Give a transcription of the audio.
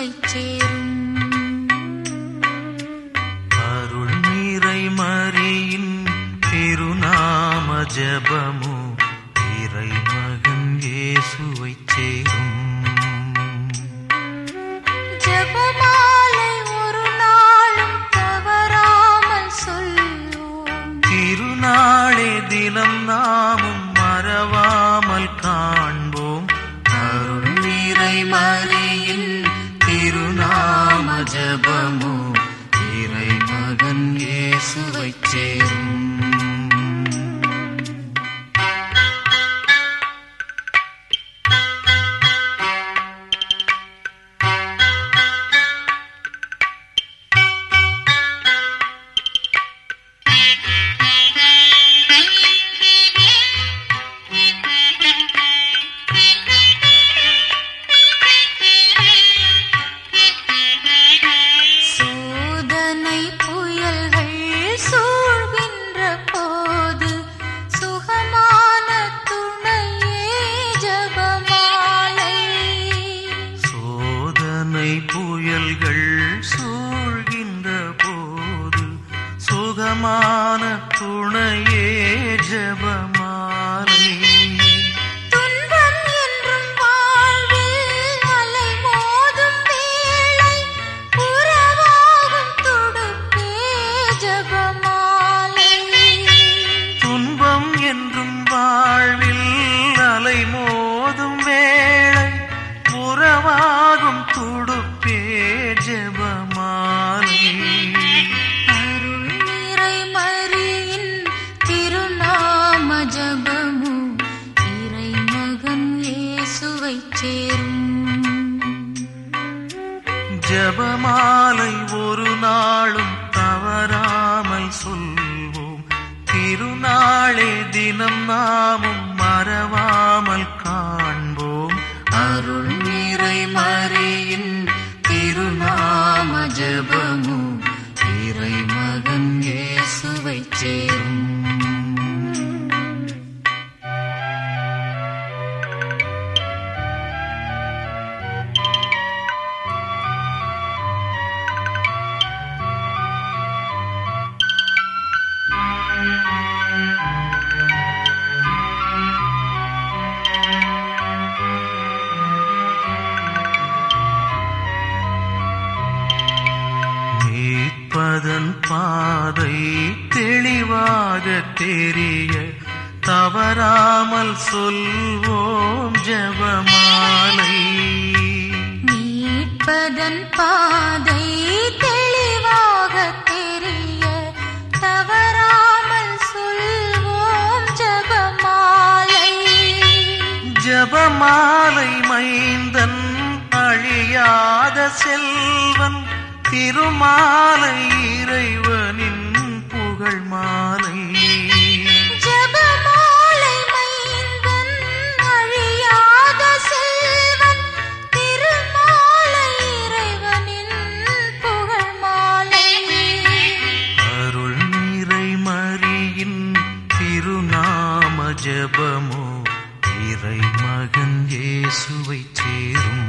இயேசுவை சேரும் அருள் நீரை மறியின் திருநாம ஜபமு இறை மகன் இயேசுவை சேரும் ஜெபமாலை ஒரு நாளும் தவறாமல் சொல்லுவோம் திருநாளே தினம் நாமும் மறவாமல் காண்போம் அருள் நீரை மறியின் திருநாம ஜபமு இறை மகன் இயேசுவை சேரும் சோதனை புயல்கள் சூழ்கின்ற போது சுகமான துணையே ஜபமாலை சோதனை புயல்கள் சூழ்கின்ற போது சுகமான துணையே ஜபமாலை துன்பம் என்றும் வாழ்வில் அலை மோதும் வேளை உறவாகும் துடுப்பே ஜபமாலை துன்பம் என்றும் வாழ்வில் அலை மோதும் வேளை உறவாகும் துடுப்பே ஜெபமாலை அருள் நிறை மறியின் திருநாம ஜபமு இறை மகன் இயேசுவை சேரும் ஜெபமாலை ஒரு நாளும் தவறாமல் சொல்வோம் திருநாளே தினம் நாமும் மறவாமல் காண்போம் அருள் நிறை மறியின் திருநாம ஜெபமு இறை மகன் இயேசுவை சேரும் மீட்பதன் பாதை தெளிவாக தெரிய தவறாமல் சொல்வோம் ஜெபமாலை மீட்பதன் பாதை தெளிவாக தெரிய தவறாமல் சொல்வோம் ஜபமாலை ஜெபமாலை மைந்தன் அழியாத செல்வன் திருமாலை இறைவனின் புகழ் மாலை ஜபமாலை மைந்தன் அழியாத செல்வன் திருமாலை இறைவனின் புகழ் மாலை அருள் நிறை மறியின் திருநாம ஜபமோ இறை மகன் இயேசுவை சேரும்